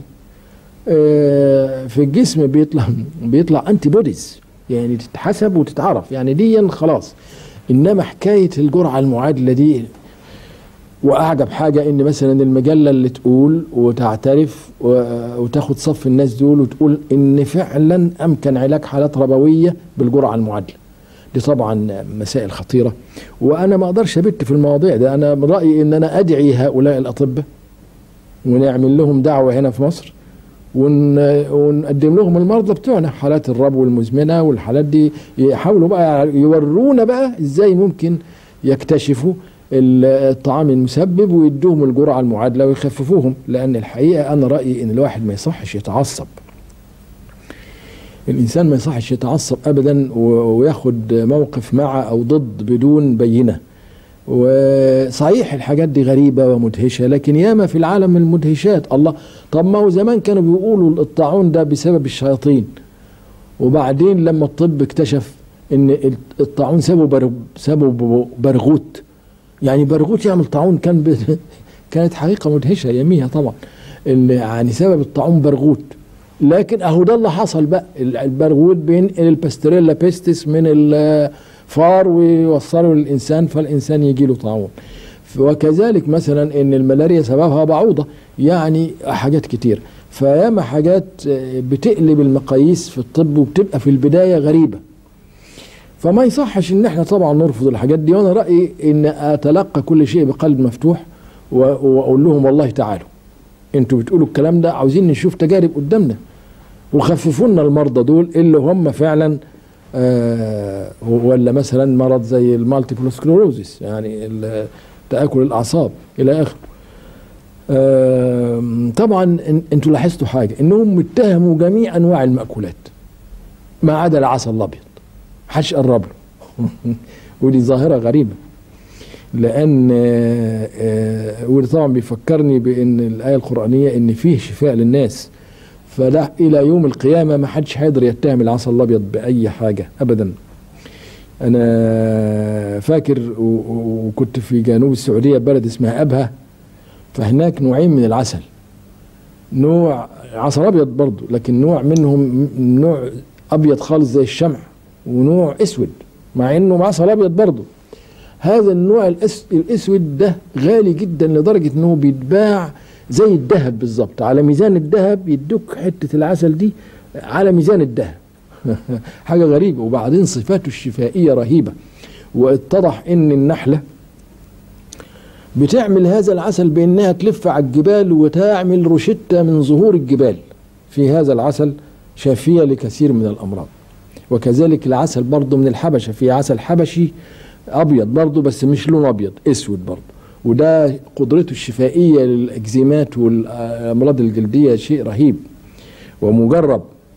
S1: في الجسم بيطلع بيطلع انتي بوديز يعني تتحسب وتتعرف يعني دي خلاص انما حكايه الجرعه المعادله دي واعجب حاجه ان مثلا المجله اللي تقول وتعترف وتاخد صف الناس دول وتقول ان فعلا امكن علاج حالات ربويه بالجرعه المعادله دي طبعا مسائل خطيره وانا ما اقدرش ابت في المواضيع ده انا من رايي ان انا ادعي هؤلاء الاطباء ونعمل لهم دعوه هنا في مصر ونقدم لهم المرضى بتوعنا حالات الربو المزمنه والحالات دي يحاولوا بقى يورونا بقى ازاي ممكن يكتشفوا الطعام المسبب ويدوهم الجرعه المعادله ويخففوهم لان الحقيقه انا رايي ان الواحد ما يصحش يتعصب الانسان ما يصحش يتعصب ابدا وياخد موقف مع او ضد بدون بينه وصحيح الحاجات دي غريبة ومدهشة لكن ياما في العالم المدهشات الله طب ما هو زمان كانوا بيقولوا الطاعون ده بسبب الشياطين وبعدين لما الطب اكتشف ان الطاعون سببه بر... سببه برغوت يعني برغوت يعمل طاعون كان ب... كانت حقيقة مدهشة يميها طبعا ان يعني سبب الطاعون برغوت لكن اهو ده اللي حصل بقى البرغوت بينقل الباستريلا بيستس من الفار ويوصله للانسان فالانسان يجي له طاعون وكذلك مثلا ان الملاريا سببها بعوضه يعني حاجات كتير فياما حاجات بتقلب المقاييس في الطب وبتبقى في البدايه غريبه فما يصحش ان احنا طبعا نرفض الحاجات دي وانا رايي ان اتلقى كل شيء بقلب مفتوح واقول لهم والله تعالوا انتوا بتقولوا الكلام ده عاوزين نشوف تجارب قدامنا وخففوا لنا المرضى دول اللي هم فعلا آه ولا مثلا مرض زي المالتيبل سكلوروزيس يعني تاكل الاعصاب الى اخره آه طبعا انتوا لاحظتوا حاجه انهم اتهموا جميع انواع الماكولات ما عدا العسل الابيض محدش قرب له ودي ظاهره غريبه لان آه آه وده طبعا بيفكرني بان الايه القرانيه ان فيه شفاء للناس فده الى يوم القيامه ما حدش هيقدر يتهم العسل الابيض باي حاجه ابدا انا فاكر وكنت في جنوب السعوديه بلد اسمها ابها فهناك نوعين من العسل نوع عسل ابيض برضه لكن نوع منهم نوع ابيض خالص زي الشمع ونوع اسود مع انه عسل ابيض برضه هذا النوع الأس... الاسود ده غالي جدا لدرجه انه بيتباع زي الذهب بالظبط على ميزان الذهب يدوك حته العسل دي على ميزان الذهب حاجه غريبه وبعدين صفاته الشفائيه رهيبه واتضح ان النحله بتعمل هذا العسل بانها تلف على الجبال وتعمل روشته من ظهور الجبال في هذا العسل شافيه لكثير من الامراض وكذلك العسل برضه من الحبشه في عسل حبشي ابيض برضه بس مش لون ابيض اسود برضه وده قدرته الشفائيه للاكزيمات والامراض الجلديه شيء رهيب ومجرب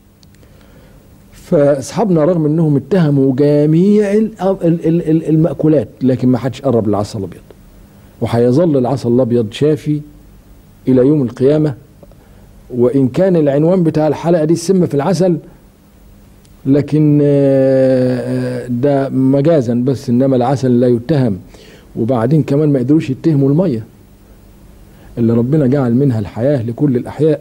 S1: فاصحابنا رغم انهم اتهموا جميع المأكولات لكن ما حدش قرب للعسل الابيض وهيظل العسل الابيض شافي الى يوم القيامه وان كان العنوان بتاع الحلقه دي السم في العسل لكن ده مجازا بس انما العسل لا يتهم وبعدين كمان ما قدروش يتهموا الميه اللي ربنا جعل منها الحياه لكل الاحياء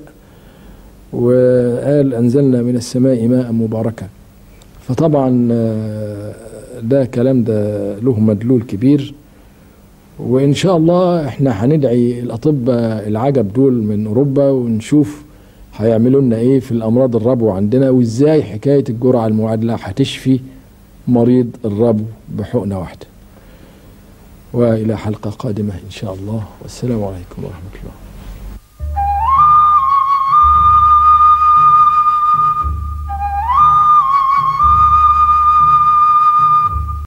S1: وقال انزلنا من السماء ماء مباركا فطبعا ده كلام ده له مدلول كبير وان شاء الله احنا هندعي الاطباء العجب دول من اوروبا ونشوف هيعملوا لنا ايه في الامراض الربو عندنا وازاي حكايه الجرعه المعادله هتشفي مريض الربو بحقنه واحده والى حلقه قادمه ان شاء الله والسلام عليكم ورحمه الله